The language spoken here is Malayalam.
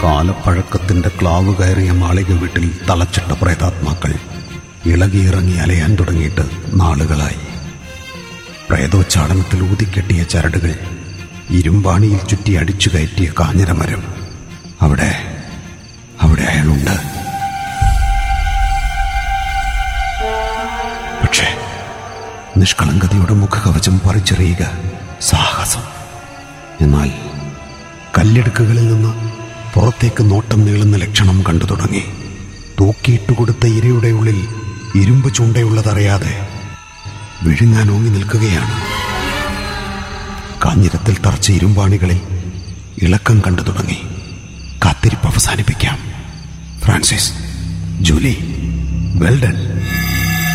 കാലപ്പഴക്കത്തിന്റെ ക്ലാവ് കയറിയ മാളിക വീട്ടിൽ തളച്ചിട്ട പ്രേതാത്മാക്കൾ ഇളകിയിറങ്ങി അലയാൻ തുടങ്ങിയിട്ട് നാളുകളായി പ്രേതോച്ചാടനത്തിൽ ഊതിക്കെട്ടിയ ചരടുകൾ ഇരുമ്പാണിയിൽ ചുറ്റി അടിച്ചു കയറ്റിയ കാഞ്ഞിരമരം അവിടെ അവിടെ അയാളുണ്ട് പക്ഷേ നിഷ്കളങ്കതയുടെ മുഖകവചം പറിച്ചെറിയുക സാഹസം എന്നാൽ കല്ലെടുക്കുകളിൽ നിന്ന് പുറത്തേക്ക് നോട്ടം നീളുന്ന ലക്ഷണം കണ്ടു തുടങ്ങി തൂക്കിയിട്ട് കൊടുത്ത ഇരയുടെ ഉള്ളിൽ ഇരുമ്പ് ചൂണ്ടയുള്ളതറിയാതെ വിഴുങ്ങാൻ ഓങ്ങി നിൽക്കുകയാണ് കാഞ്ഞിരത്തിൽ തറച്ച ഇരുമ്പാണികളിൽ ഇളക്കം കണ്ടു തുടങ്ങി കാത്തിരിപ്പ് അവസാനിപ്പിക്കാം ഫ്രാൻസിസ് ജൂലി വെൽഡൻ